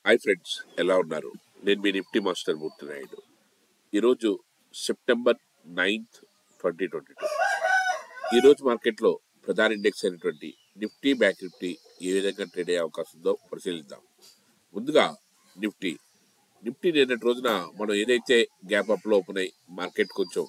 hi friends ఎలా ఉన్నారు నేను మీ నిఫ్టీ మాస్టర్ మూర్తి నాయుడు ఈరోజు September ninth twenty twenty two ఈరోజు మార్కెట్లో ప్రధాన ఇండెక్స్ అయినటువంటి నిఫ్టీ బ్యాంక్ నిఫ్టీ ఏ విధంగా ట్రేడ్ అయ్యే అవకాశం ఉందో పరిశీలిద్దాం ముందుగా నిఫ్టీ నిఫ్టీ నిన్నటి రోజున మనం ఏదైతే గ్యాప్ అప్లో ఓపెన్ అయ్యి మార్కెట్ కొంచెం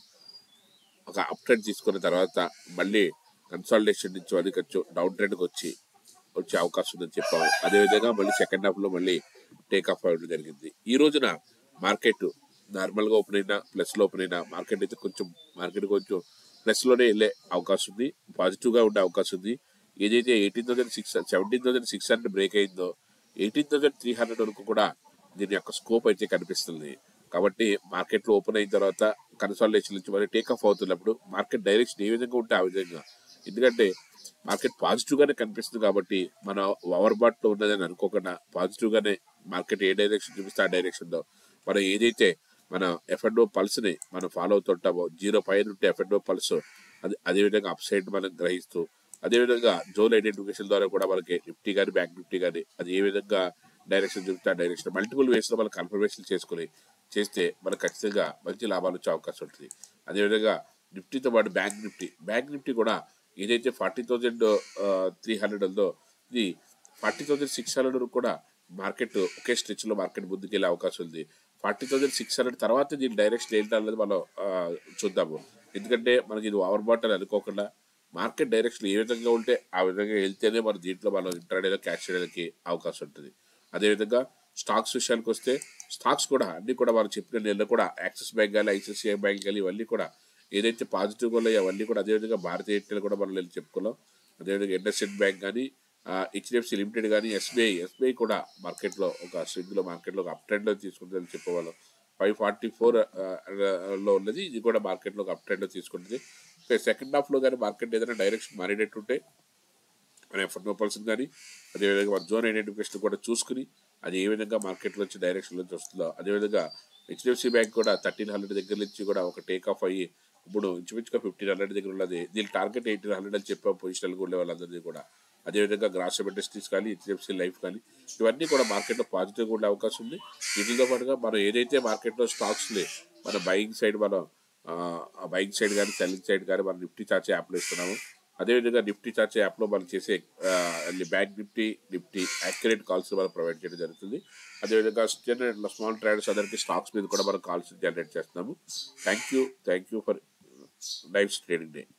ఒక అప్ ట్రెండ్ తీసుకున్న తర్వాత మళ్ళీ కన్సాలిడేషన్ నుంచి మళ్ళీ కొంచెం డౌన్ ట్రెండ్కి వచ్చి వచ్చే అవకాశం ఉందని చెప్పాము అదేవిధంగా మళ్ళీ సెకండ్ హాఫ్ లో మళ్ళీ టేక్ ఆఫ్ అవ్వడం జరిగింది ఈ రోజున మార్కెట్ నార్మల్ గా ఓపెన్ అయినా ప్లస్ లో ఓపెన్ అయినా మార్కెట్ అయితే కొంచెం మార్కెట్ కొంచెం ప్లస్ లోనే వెళ్ళే అవకాశం ఉంది పాజిటివ్ గా ఉండే అవకాశం ఉంది ఏదైతే eighteen thousand six seventeen thousand six hundred break అయిందో ఎయిటీన్ థౌసండ్ త్రీ హండ్రెడ్ వరకు కూడా దీని యొక్క స్కోప్ అయితే కనిపిస్తుంది కాబట్టి మార్కెట్ లో ఓపెన్ అయిన తర్వాత కన్సాలిడేషన్ నుంచి మరి టేక్ ఆఫ్ అవుతున్నప్పుడు మార్కెట్ డైరెక్షన్ ఏ విధంగా ఉంటే ఆ విధంగా ఎందుకంటే మార్కెట్ పాజిటివ్ గానే కనిపిస్తుంది కాబట్టి మన ఓవర్ బాట్ లో ఉన్నదని అనుకోకుండా పాజిటివ్ గానే మార్కెట్ ఏ డైరెక్షన్ చూపిస్తే ఆ డైరెక్షన్ లో మనం ఏదైతే మన ఎఫ్ఎండో పల్స్ ని మనం ఫాలో అవుతుంటామో జీరో పైన ఉంటే ఎఫ్ఎండో పల్స్ అది అదే విధంగా అప్ సైడ్ మనం గ్రహిస్తూ అదే విధంగా జోన్ ఐడెంటిఫికేషన్ ద్వారా కూడా మనకి నిఫ్టీ కానీ బ్యాంక్ నిఫ్టీ కానీ అది ఏ విధంగా డైరెక్షన్ చూపితే ఆ డైరెక్షన్ మల్టిపుల్ వేస్ లో మనం కన్ఫర్మేషన్ చేసుకుని చేస్తే మనకు ఖచ్చితంగా మంచి లాభాలు వచ్చే అవకాశం ఉంటుంది అదేవిధంగా నిఫ్టీతో పాటు బ్యాంక్ నిఫ్టీ బ్యాంక్ నిఫ్టీ కూడా ఏదైతే ఫార్టీ థౌజండ్ త్రీ హండ్రెడ్ ఉందో ఇది ఫార్టీ థౌజండ్ సిక్స్ హండ్రెడ్ కూడా మార్కెట్ ఒకే స్ట్రెచ్ లో మార్కెట్ ముందుకెళ్ళే అవకాశం ఉంది ఫార్టీ థౌజండ్ సిక్స్ హండ్రెడ్ తర్వాత దీని డైరెక్షన్ ఏంటన్నది మనం ఆ, చూద్దాము ఎందుకంటే మనకి ఇది ఓవర్ బాట్ అని అనుకోకుండా మార్కెట్ డైరెక్షన్ ఏ విధంగా ఉంటే ఆ విధంగా వెళ్తేనే మన దీంట్లో మనం ఇంటర్డేలో క్యాష్ చేయడానికి అవకాశం ఉంటుంది అదేవిధంగా స్టాక్స్ విషయానికి వస్తే స్టాక్స్ కూడా అన్ని కూడా మనం చెప్పిన నెలలో కూడా యాక్సిస్ బ్యాంక్ కానీ ఐసిఐసిఐ బ్యాంక్ కానీ ఇవన్నీ కూడా ఏదైతే పాజిటివ్గా ఉన్నాయో అవన్నీ కూడా అదేవిధంగా భారతీయ ఎయిర్టెల్ కూడా మనం వెళ్ళి చెప్పుకున్నాం అదేవిధంగా ఇండస్ఇండ్ బ్యాంక్ కానీ హెచ్డిఎఫ్సి లిమిటెడ్ కానీ ఎస్బీఐ ఎస్బీఐ కూడా మార్కెట్లో ఒక స్వింగ్లో మార్కెట్లో ఒక అప్ ట్రెండ్లో తీసుకుంటుందని చెప్పేవాళ్ళం ఫైవ్ ఫార్టీ ఫోర్ లో ఉన్నది ఇది కూడా మార్కెట్లో ఒక అప్ ట్రెండ్లో తీసుకుంటుంది సెకండ్ హాఫ్లో కానీ మార్కెట్ ఏదైనా డైరెక్షన్ మారేటట్టుంటే మన ఎఫర్ట్ పర్సన్ కానీ అదేవిధంగా మన జోన్ ఐడెంటిఫికేషన్ కూడా చూసుకుని అది ఏ విధంగా మార్కెట్ నుంచి డైరెక్షన్ నుంచి వస్తుందో అదేవిధంగా హెచ్డిఎఫ్సి బ్యాంక్ కూడా థర్టీన్ హండ్రెడ్ దగ్గర నుంచి కూడా ఒక టేక్ ఆఫ్ అయ్యి ఇప్పుడు ఇంచుమించుగా ఫిఫ్టీన్ హండ్రెడ్ దగ్గర ఉన్నది దీని టార్గెట్ ఎయిటీన్ హండ్రెడ్ అని చెప్పే పొజిషన్లు ఉండే వాళ్ళందరినీ కూడా అదేవిధంగా గ్రాస్ ఇండస్ట్రీస్ కానీ హెచ్డిఎఫ్సి లైఫ్ కానీ ఇవన్నీ కూడా మార్కెట్లో పాజిటివ్గా ఉండే అవకాశం ఉంది వీటితో పాటుగా మనం ఏదైతే మార్కెట్లో స్టాక్స్ని మన బయింగ్ సైడ్ మనం బయింగ్ సైడ్ కానీ సెల్లింగ్ సైడ్ కానీ మనం నిఫ్టీ చార్జ్ యాప్లో ఇస్తున్నాము అదేవిధంగా నిఫ్టీ చార్జ్ యాప్లో మనం చేసే bank Nifty Nifty accurate calls మనం ప్రొవైడ్ చేయడం జరుగుతుంది అదేవిధంగా స్మాల్ ట్రేడర్స్ అందరికీ స్టాక్స్ మీద కూడా మనం కాల్స్ జనరేట్ చేస్తున్నాము thank you thank you for life trading day